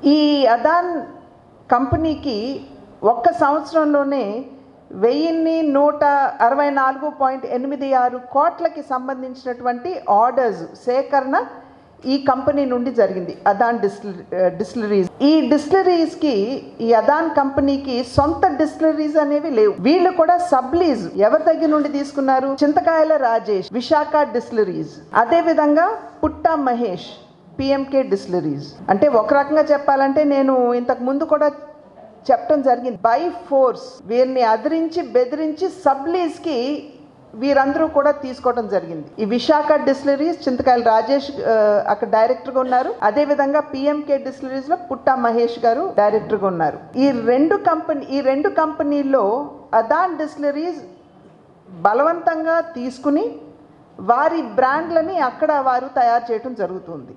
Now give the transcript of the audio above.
ఈ అదాన్ కంపెనీకి ఒక్క సంవత్సరంలోనే వెయ్యిన్ని నూట అరవై నాలుగు పాయింట్ ఎనిమిది ఆరు కోట్లకి సంబంధించినటువంటి ఆర్డర్స్ సేకరణ ఈ కంపెనీ నుండి జరిగింది అదాన్ డిస్టిల్ డిస్టిలరీస్ ఈ డిస్టిలరీస్ కి ఈ అదాన్ కంపెనీకి సొంత డిస్టిలరీస్ అనేవి లేవు వీళ్ళు కూడా సబ్లీజ్ ఎవరి దగ్గర నుండి తీసుకున్నారు చింతకాయల రాజేష్ విశాఖ డిస్టిలరీస్ అదే విధంగా పుట్టా మహేష్ పిఎంకే డిస్టిలరీస్ అంటే ఒక రకంగా చెప్పాలంటే నేను ఇంతకు ముందు కూడా చెప్పడం జరిగింది బై ఫోర్స్ వీరిని అదిరించి బెదిరించి సబ్లీజ్ కి వీరందరూ కూడా తీసుకోవడం జరిగింది ఈ విశాఖ డిస్టిలరీస్ చింతకాయల రాజేష్ ఆ, అక్కడ డైరెక్టర్ గా ఉన్నారు అదే విధంగా పిఎంకే డిస్టిలరీస్ లో పుట్టా మహేష్ గారు డైరెక్టర్ గా ఉన్నారు ఈ రెండు కంపెనీ ఈ రెండు కంపెనీల్లో అదాన్ డిస్టిలరీస్ బలవంతంగా తీసుకుని వారి బ్రాండ్లని అక్కడ వారు తయారు చేయడం జరుగుతుంది